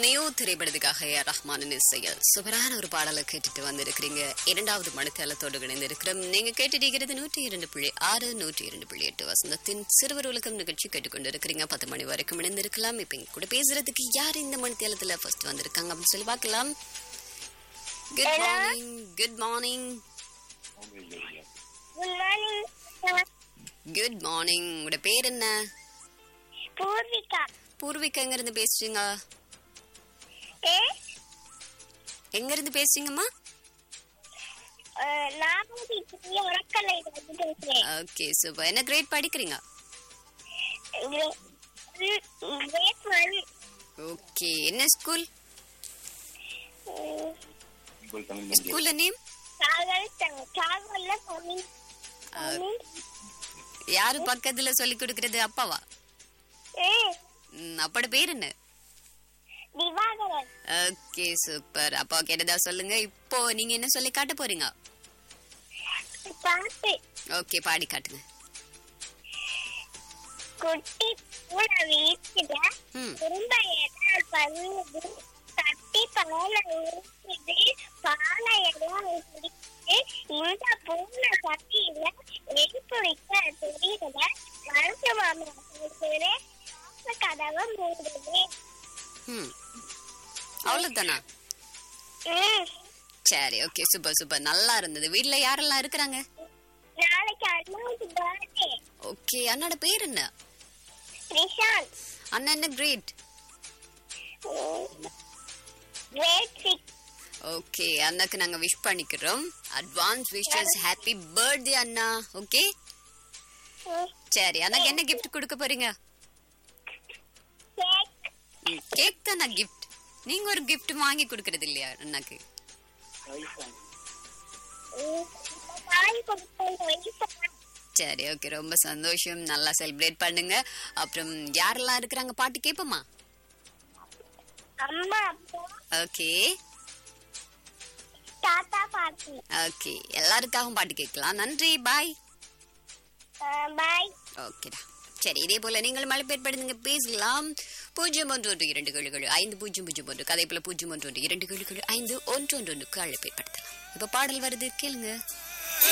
New திரைப்படத்துக்காக ஏ ரஹ்மானின் இசையில் சூப்பரான ஒரு பாடலை கேட்டுட்டு வந்திருக்கிறீங்க இரண்டாவது மணித்தளத்தோடு இணைந்திருக்கிறோம் நீங்க கேட்டுட்டு நூற்றி இரண்டு புள்ளி ஆறு நூற்றி இரண்டு புள்ளி எட்டு வசந்தத்தின் சிறுவர் உலகம் நிகழ்ச்சி கேட்டுக்கொண்டு இருக்கிறீங்க பத்து மணி வரைக்கும் இணைந்திருக்கலாம் இப்ப இங்க கூட பேசுறதுக்கு யார் இந்த மணித்தளத்துல ஃபர்ஸ்ட் வந்திருக்காங்க அப்படின்னு சொல்லி பார்க்கலாம் good Hello. Morning good morning good morning sir good morning உங்களோட பேர் என்ன பூர்விகா பூர்விகா எங்க இருந்து பேசுறீங்க ஏ எங்க இருந்து பேசுறீங்கம்மா நாற்பத்தி உரக்கலை வந்து பேசுறேன் ஓகே சூப்பர் என்ன கிரேட் படிக்கிறீங்க கிரேட் ஒன் ஓகே என்ன ஸ்கூல் ஸ்கூல்ல நேம் காகல் காகல்ல தமிழ் தமிழ் யாரு பக்கத்துல சொல்லி கொடுக்கறது அப்பாவா ஏ ம், அப்போட பேர் என்ன திவாகரன் ஓகே சூப்பர் அப்பா கேட்டதா சொல்லுங்க இப்போ நீங்க என்ன சொல்லி காட்ட போறீங்க பாட்டு ஓகே பாடி காட்டுங்க குட்டி பூன வீட்டுல ம் திரும்ப எதால் பண்ணுது தட்டி பால ஊற்றுது பால எல்லாம் குடிக்குது இந்த பூனை சட்டியில எரிப்பு வைக்க தெரியல மருத்து மாமா சொல்லுறே கதவை மூடுது ம் அவ்வளவுதானா ம், சரி ஓகே சூப்பர் சூப்பர் நல்லா இருந்தது வீட்ல யாரெல்லாம் இருக்கிறாங்க நாளைக்கு அண்ணாவுக்கு பர்த்டே ஓகே அண்ணோட பேர் என்ன ரிஷாந்த் அண்ணா என்ன கிரேட் கிரேட் சிக்ஸ் ஓகே அண்ணாக்கு நாங்க விஷ் பண்ணிக்கிறோம் அட்வான்ஸ் விஷஸ் ஹாப்பி பர்த்டே அண்ணா ஓகே சரி அண்ணாக்கு என்ன கிஃப்ட் கொடுக்க போறீங்க கேக் கேக் தானா கிஃப்ட் நீங்க ஒரு கிஃப்ட் வாங்கி கொடுக்கறது இல்லையா அண்ணாக்கு வாங்கி கொடுப்போம் சரி ஓகே ரொம்ப சந்தோஷம் நல்லா செலிப்ரேட் பண்ணுங்க அப்புறம் யாரெல்லாம் இருக்கிறாங்க பாட்டு கேட்போமா அம்மா அப்பா ஓகே தாத்தா பாட்டி ஓகே எல்லாருக்காகவும் பாட்டு கேட்கலாம் நன்றி பாய் பாய் ஓகேடா சரி இதே போல நீங்கள் மழை பேர்படுத்துங்க பேசலாம் பூஜ்ஜியம் ஒன்று ஒன்று இரண்டு கழுகள் ஐந்து பூஜ்ஜியம் பூஜ்ஜியம் ஒன்று அதே போல பூஜ்ஜியம் ஒன்று ஒன்று இரண்டு கழுகள் ஐந்து ஒன்று ஒன்று ஒன்றுக்கு அழைப்பேற்படுத்தலாம் இப்ப பாடல் வருது கேளுங்க